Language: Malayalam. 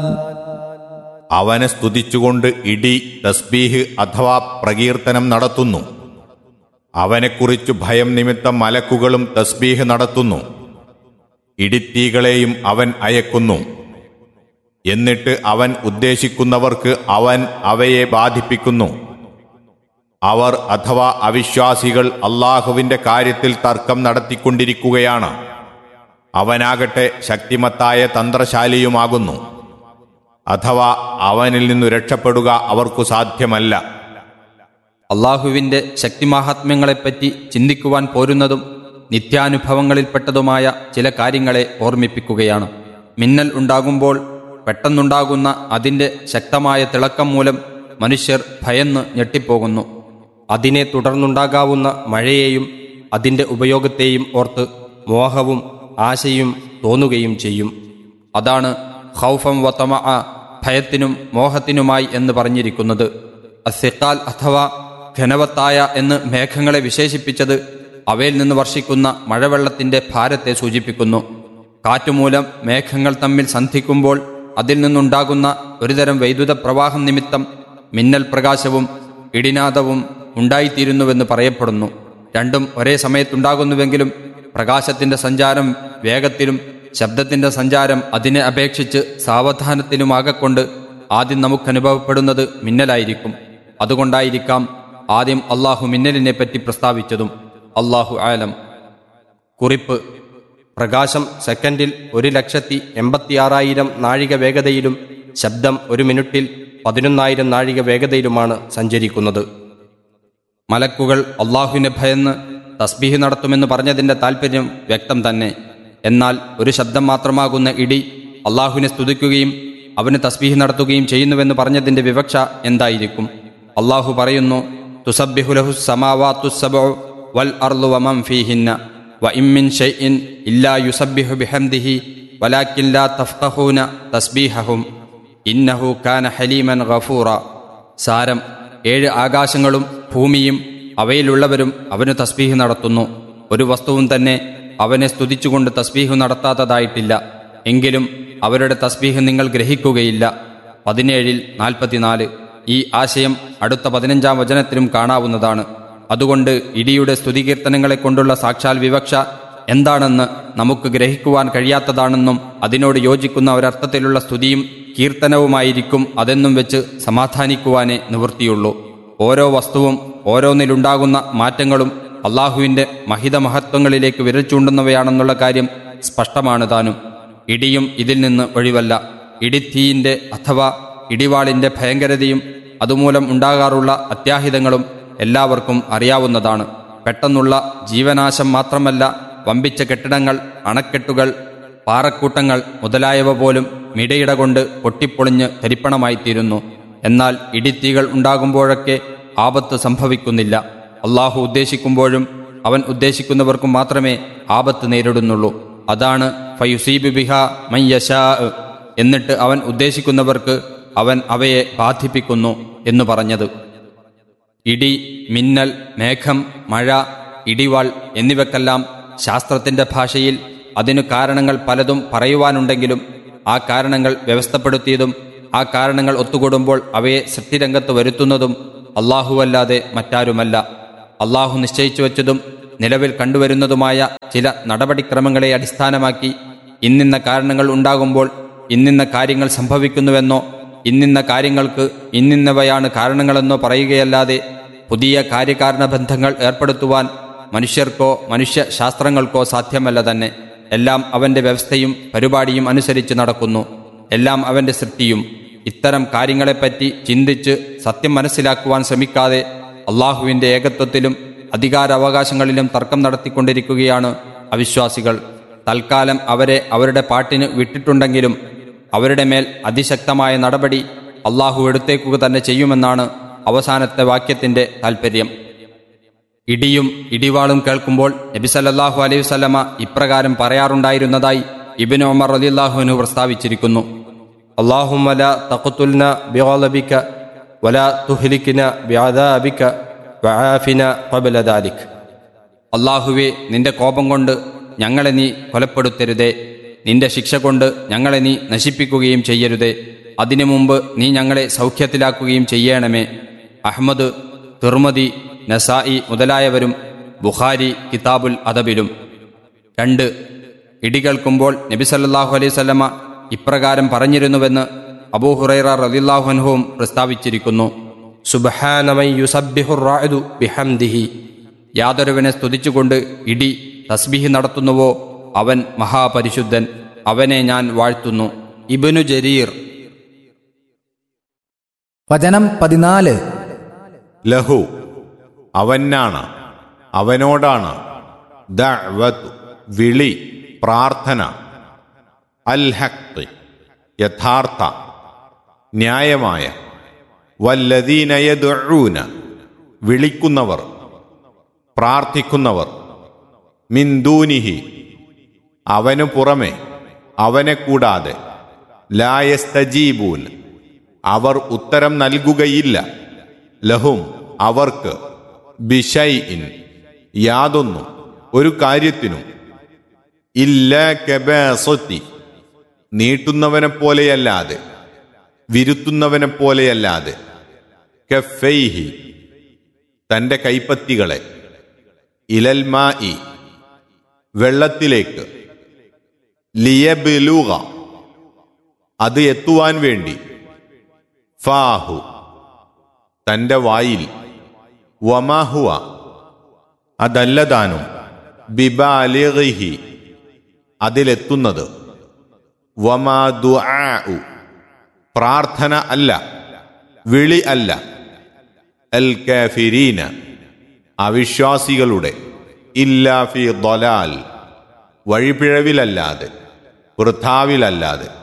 അവനെ സ്തുതിച്ചുകൊണ്ട് ഇടി തസ്ബീഹ് അഥവാ പ്രകീർത്തനം നടത്തുന്നു അവനെക്കുറിച്ചു ഭയം നിമിത്തം മലക്കുകളും തസ്ബീഹ് നടത്തുന്നു ഇടിത്തീകളെയും അവൻ അയക്കുന്നു എന്നിട്ട് അവൻ ഉദ്ദേശിക്കുന്നവർക്ക് അവൻ അവയെ ബാധിപ്പിക്കുന്നു അവർ അഥവാ അവിശ്വാസികൾ അള്ളാഹുവിന്റെ കാര്യത്തിൽ തർക്കം നടത്തിക്കൊണ്ടിരിക്കുകയാണ് അവനാകട്ടെ ശക്തിമത്തായ തന്ത്രശാലിയുമാകുന്നു അഥവാ അവനിൽ നിന്നു രക്ഷപ്പെടുക അവർക്കു സാധ്യമല്ല അള്ളാഹുവിൻ്റെ ശക്തിമാഹാത്മ്യങ്ങളെപ്പറ്റി ചിന്തിക്കുവാൻ പോരുന്നതും നിത്യാനുഭവങ്ങളിൽപ്പെട്ടതുമായ ചില കാര്യങ്ങളെ ഓർമ്മിപ്പിക്കുകയാണ് മിന്നൽ ഉണ്ടാകുമ്പോൾ പെട്ടെന്നുണ്ടാകുന്ന അതിൻ്റെ ശക്തമായ തിളക്കം മൂലം മനുഷ്യർ ഭയന്ന് ഞെട്ടിപ്പോകുന്നു അതിനെ തുടർന്നുണ്ടാകാവുന്ന മഴയെയും അതിൻ്റെ ഉപയോഗത്തെയും ഓർത്ത് മോഹവും ആശയും തോന്നുകയും ചെയ്യും അതാണ് ഹൗഫം വത്തമ ഭയത്തിനും മോഹത്തിനുമായി എന്ന് പറഞ്ഞിരിക്കുന്നത് അസിക്കാൽ അഥവാ ഘനവത്തായ എന്ന് മേഘങ്ങളെ വിശേഷിപ്പിച്ചത് അവയിൽ നിന്ന് വർഷിക്കുന്ന മഴവെള്ളത്തിന്റെ ഭാരത്തെ സൂചിപ്പിക്കുന്നു കാറ്റുമൂലം മേഘങ്ങൾ തമ്മിൽ സന്ധിക്കുമ്പോൾ അതിൽ നിന്നുണ്ടാകുന്ന ഒരുതരം വൈദ്യുത പ്രവാഹം നിമിത്തം മിന്നൽ പ്രകാശവും ഇടിനാദവും ഉണ്ടായിത്തീരുന്നുവെന്ന് പറയപ്പെടുന്നു രണ്ടും ഒരേ സമയത്തുണ്ടാകുന്നുവെങ്കിലും പ്രകാശത്തിന്റെ സഞ്ചാരം വേഗത്തിലും ശബ്ദത്തിന്റെ സഞ്ചാരം അതിനെ അപേക്ഷിച്ച് സാവധാനത്തിലുമാകൊണ്ട് ആദ്യം നമുക്ക് അനുഭവപ്പെടുന്നത് മിന്നലായിരിക്കും അതുകൊണ്ടായിരിക്കാം ആദ്യം അള്ളാഹു മിന്നലിനെ പറ്റി പ്രസ്താവിച്ചതും അള്ളാഹു ആലം കുറിപ്പ് പ്രകാശം സെക്കൻഡിൽ ഒരു ലക്ഷത്തി എൺപത്തിയാറായിരം നാഴിക വേഗതയിലും ശബ്ദം ഒരു മിനിറ്റിൽ പതിനൊന്നായിരം നാഴിക വേഗതയിലുമാണ് സഞ്ചരിക്കുന്നത് മലക്കുകൾ അള്ളാഹുവിനെ ഭയന്ന് തസ്ബീഹ് നടത്തുമെന്ന് പറഞ്ഞതിന്റെ താല്പര്യം വ്യക്തം തന്നെ എന്നാൽ ഒരു ശബ്ദം മാത്രമാകുന്ന ഇടി അള്ളാഹുവിനെ സ്തുതിക്കുകയും അവന് തസ്ബീഹ് നടത്തുകയും ചെയ്യുന്നുവെന്ന് പറഞ്ഞതിന്റെ വിവക്ഷ എന്തായിരിക്കും അള്ളാഹു പറയുന്നു തുസബ്ബിഹുലഹു സമാവാത്തുസബു വൽ അർളു വമം ഫീഹിന്ന വ ഇമ്മിൻ ഷൈഇൻ ഇല്ലാ യുസബ്ബിഹു ബിഹംദിഹി വലാക്കിൻ ലാ തഫ്ഖഹൂന തസ്ബീഹഹും ഇന്നഹു കാന ഹലീമൻ ഗഫൂറ സാരം ഏഴ് ആകാശങ്ങളും ഭൂമിയും അവയിലുള്ളവരും അവന് തസ്ബീഹ് നടത്തുന്നു ഒരു വസ്തുവും തന്നെ അവനെ സ്തുതിച്ചുകൊണ്ട് തസ്ബീഹ് നടത്താത്തതായിട്ടില്ല എങ്കിലും അവരുടെ തസ്ബീഹ് നിങ്ങൾ ഗ്രഹിക്കുകയില്ല പതിനേഴിൽ നാൽപ്പത്തിനാല് ഈ ആശയം അടുത്ത പതിനഞ്ചാം വചനത്തിലും കാണാവുന്നതാണ് അതുകൊണ്ട് ഇടിയുടെ സ്തുതികീർത്തനങ്ങളെ കൊണ്ടുള്ള സാക്ഷാൽ വിവക്ഷ എന്താണെന്ന് നമുക്ക് ഗ്രഹിക്കുവാൻ കഴിയാത്തതാണെന്നും അതിനോട് യോജിക്കുന്ന ഒരർത്ഥത്തിലുള്ള സ്തുതിയും കീർത്തനവുമായിരിക്കും അതെന്നും വെച്ച് സമാധാനിക്കുവാനേ നിവൃത്തിയുള്ളൂ ഓരോ വസ്തുവും ഓരോന്നിലുണ്ടാകുന്ന മാറ്റങ്ങളും അള്ളാഹുവിന്റെ മഹിത മഹത്വങ്ങളിലേക്ക് വിരൽ ചൂണ്ടുന്നവയാണെന്നുള്ള കാര്യം സ്പഷ്ടമാണ് താനും ഇടിയും ഇതിൽ നിന്ന് ഒഴിവല്ല ഇടിത്തീയിന്റെ അഥവാ ഇടിവാളിന്റെ ഭയങ്കരതയും അതുമൂലം ഉണ്ടാകാറുള്ള അത്യാഹിതങ്ങളും എല്ലാവർക്കും അറിയാവുന്നതാണ് പെട്ടെന്നുള്ള ജീവനാശം മാത്രമല്ല വമ്പിച്ച കെട്ടിടങ്ങൾ അണക്കെട്ടുകൾ പാറക്കൂട്ടങ്ങൾ മുതലായവ പോലും മിടയിട കൊണ്ട് പൊട്ടിപ്പൊളിഞ്ഞ് തരിപ്പണമായിത്തീരുന്നു എന്നാൽ ഇടിത്തീകൾ ഉണ്ടാകുമ്പോഴൊക്കെ ആപത്ത് സംഭവിക്കുന്നില്ല അള്ളാഹു ഉദ്ദേശിക്കുമ്പോഴും അവൻ ഉദ്ദേശിക്കുന്നവർക്കും മാത്രമേ ആപത്ത് നേരിടുന്നുള്ളൂ അതാണ് ഫയുസീബ് ബിഹ മയ്യശാ എന്നിട്ട് അവൻ ഉദ്ദേശിക്കുന്നവർക്ക് അവൻ അവയെ ബാധിപ്പിക്കുന്നു എന്ന് പറഞ്ഞത് ഇടി മിന്നൽ മേഘം മഴ ഇടിവാൾ എന്നിവക്കെല്ലാം ശാസ്ത്രത്തിന്റെ ഭാഷയിൽ അതിനു കാരണങ്ങൾ പലതും പറയുവാനുണ്ടെങ്കിലും ആ കാരണങ്ങൾ വ്യവസ്ഥപ്പെടുത്തിയതും ആ കാരണങ്ങൾ ഒത്തുകൂടുമ്പോൾ അവയെ സൃഷ്ടിരംഗത്ത് വരുത്തുന്നതും അള്ളാഹുവല്ലാതെ മറ്റാരുമല്ല അള്ളാഹു നിശ്ചയിച്ചു വച്ചതും നിലവിൽ കണ്ടുവരുന്നതുമായ ചില നടപടിക്രമങ്ങളെ അടിസ്ഥാനമാക്കി ഇന്നിന്ന കാരണങ്ങൾ ഉണ്ടാകുമ്പോൾ ഇന്നിന്ന കാര്യങ്ങൾ സംഭവിക്കുന്നുവെന്നോ ഇന്നിന്ന കാര്യങ്ങൾക്ക് ഇന്നിന്നവയാണ് കാരണങ്ങളെന്നോ പറയുകയല്ലാതെ പുതിയ കാര്യകാരണ ബന്ധങ്ങൾ ഏർപ്പെടുത്തുവാൻ മനുഷ്യർക്കോ മനുഷ്യ ശാസ്ത്രങ്ങൾക്കോ സാധ്യമല്ല തന്നെ എല്ലാം അവന്റെ വ്യവസ്ഥയും പരിപാടിയും അനുസരിച്ച് നടക്കുന്നു എല്ലാം അവന്റെ സൃഷ്ടിയും ഇത്തരം കാര്യങ്ങളെപ്പറ്റി ചിന്തിച്ച് സത്യം മനസ്സിലാക്കുവാൻ ശ്രമിക്കാതെ അള്ളാഹുവിന്റെ ഏകത്വത്തിലും അധികാരാവകാശങ്ങളിലും തർക്കം നടത്തിക്കൊണ്ടിരിക്കുകയാണ് അവിശ്വാസികൾ തൽക്കാലം അവരെ അവരുടെ പാട്ടിന് വിട്ടിട്ടുണ്ടെങ്കിലും അവരുടെ മേൽ അതിശക്തമായ നടപടി അള്ളാഹു എടുത്തേക്കുക തന്നെ ചെയ്യുമെന്നാണ് അവസാനത്തെ വാക്യത്തിന്റെ താൽപ്പര്യം ഇടിയും ഇടിവാളും കേൾക്കുമ്പോൾ നബി സല്ലല്ലാഹു അലൈഹി വസല്ലമ ഇപ്രകാരം പറയാറുണ്ടായിരുന്നതായി ഇബിൻ ഉമർ റളിയല്ലാഹുവിനു പ്രസ്താവിച്ചിരിക്കുന്നു اللهم لا تقتلنا بغضبك ولا تهلكنا بعذابك وعافنا قبل ذلك അള്ളാഹുവെ നിന്റെ കോപം കൊണ്ട് ഞങ്ങളെ നീ കൊലപ്പെടുത്തരുതേ നിന്റെ ശിക്ഷ കൊണ്ട് ഞങ്ങളെ നീ നശിപ്പിക്കുകയും ചെയ്യരുതേ അതിനു മുമ്പ് നീ ഞങ്ങളെ സൗഖ്യത്തിലാക്കുകയും ചെയ്യണമേ അഹമ്മദ് തിർമതി നസായി മുതലായവരും ബുഖാരി കിതാബുൽ അദബിലും രണ്ട് ഇടികൾക്കുമ്പോൾ നബി സല്ലല്ലാഹു അലൈഹി സ്വലമ ഇപ്രകാരം പറഞ്ഞിരുന്നുവെന്ന് അബൂഹുറൈറ റലില്ലാഹുൻഹുവും പ്രസ്താവിച്ചിരിക്കുന്നു സുബ്ഹാനമൻ യുസബ്ബിഹുർ റാഇദു ബിഹംദിഹി യാതൊരുവനെ സ്തുതിച്ചുകൊണ്ട് ഇടി തസ്ബീഹ് നടത്തുന്നുവോ അവൻ മഹാപരിശുദ്ധൻ അവനെ ഞാൻ വാഴ്ത്തുന്നു ഇബനു ജരീർ വചനം പതിനാല് ലഹു അവനാണ് അവനോടാണ് ദഅ്വത്ത് വിളി പ്രാർത്ഥന അൽ ഹഖ് യഥാർത്ഥ ന്യായമായ വല്ലദീന യദ്ഊന വിളിക്കുന്നവർ പ്രാർത്ഥിക്കുന്നവർ മിന്ദൂനിഹി അവനു പുറമെ അവനെ കൂടാതെ ലായസ്തജീബൂൻ അവർ ഉത്തരം നൽകുകയില്ല ലഹും അവർക്ക് ബിഷൈ ഇൻ യാതൊന്നും ഒരു കാര്യത്തിനും ഇല്ല കെബസൊത്തി നീട്ടുന്നവനെ പോലെയല്ലാതെ വിരുത്തുന്നവനെ പോലെയല്ലാതെ കഫൈഹി തന്റെ കൈപ്പത്തികളെ ഇലൽമാ ഇ വെള്ളത്തിലേക്ക് ലിയബിലൂക അത് എത്തുവാൻ വേണ്ടി ഫാഹു തന്റെ വായിൽ വമാഹുവ അതല്ലതാനും ബിബാലിഹി അതിലെത്തുന്നത് വമാ ദുആഉ പ്രാർത്ഥന അല്ല വിളി അല്ല അൽ കാഫിരീന അവിശ്വാസികളുടെ ഇല്ലാഫി ദൊലാൽ വഴിപിഴവിലല്ലാതെ വൃഥാവിലല്ലാതെ